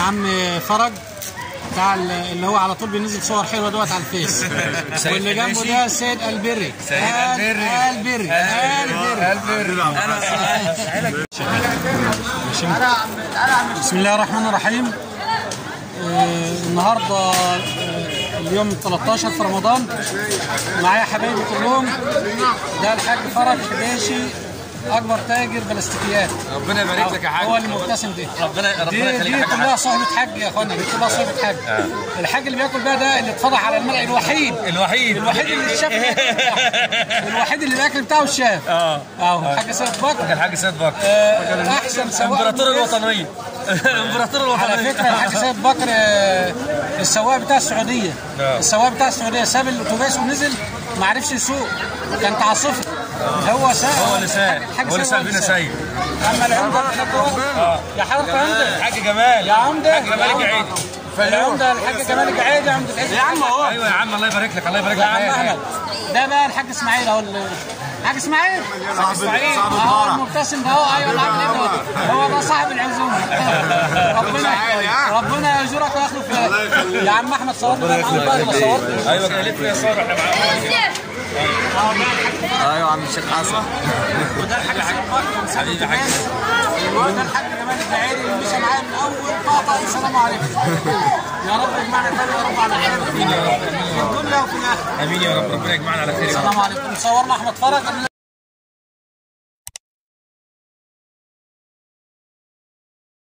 عم فرج بتاع ال- اللي هو على طول بينزل صور حلوه دوت على الفيس سيد واللي جنبه حباشي. ده السيد البري سيد آل- البري. البري البري بسم الله الرحمن الرحيم آه، النهارده آه، اليوم 13 في رمضان معايا حبايبي كلهم ده الحاج فرج حباشي اكبر تاجر بلاستيكيات ربنا يبارك لك يا حاج هو اللي مبتسم ده ربنا ربنا دي يخليك دي يا حاج كلها صحبة حج يا اخوانا دي كلها صحبة حج الحاج اللي بياكل بقى ده اللي اتفضح على المرء الوحيد الوحيد الوحيد اللي الشاف الوحيد اللي الاكل بتاعه الشاف اه اهو الحاج سيد بكر الحاج سيد بكر آه، احسن سواق امبراطور مدرس. الوطنيه امبراطور على الوطنيه فكره الحاج سيد بكر آه، السواق بتاع السعوديه آه. السواق بتاع السعوديه ساب الاتوبيس ونزل ما عرفش يسوق كان تعاصفي هو ساق هو اللي ساق الحاج هو اللي ساق بينا سيد اما العمده هناك هو- يا حضرتك يا عمده الحاج جمال يا عمده الحاج جمال الجعيد العمده الحاج جمال الجعيد يا عمده يا عم اهو ايوه يا عم الله يبارك لك الله يبارك يا لك عم يا احمد ده بقى الحاج اسماعيل اهو ال- الحاج اسماعيل صاحب اسماعيل صاحب اهو الفرح المبتسم ده اهو ايوه العم ابنه هو ده صاحب العزومه ربنا ربنا يجرك ويخلف لك يا عم احمد صورنا معاهم بقى ولا صورت ايوه كده لف يا صابر احنا معاهم ايوه عم الشيخ حسن وده الحاج سيد حبيبي يا حاج وده الحاج جمال الدعيري اللي مشى معايا من اول قطعه السلام عليكم يا رب يجمعنا تاني يا رب على خير في الدنيا وفي الاخره امين يا رب ربنا يجمعنا على خير يا رب السلام عليكم صورنا احمد فرج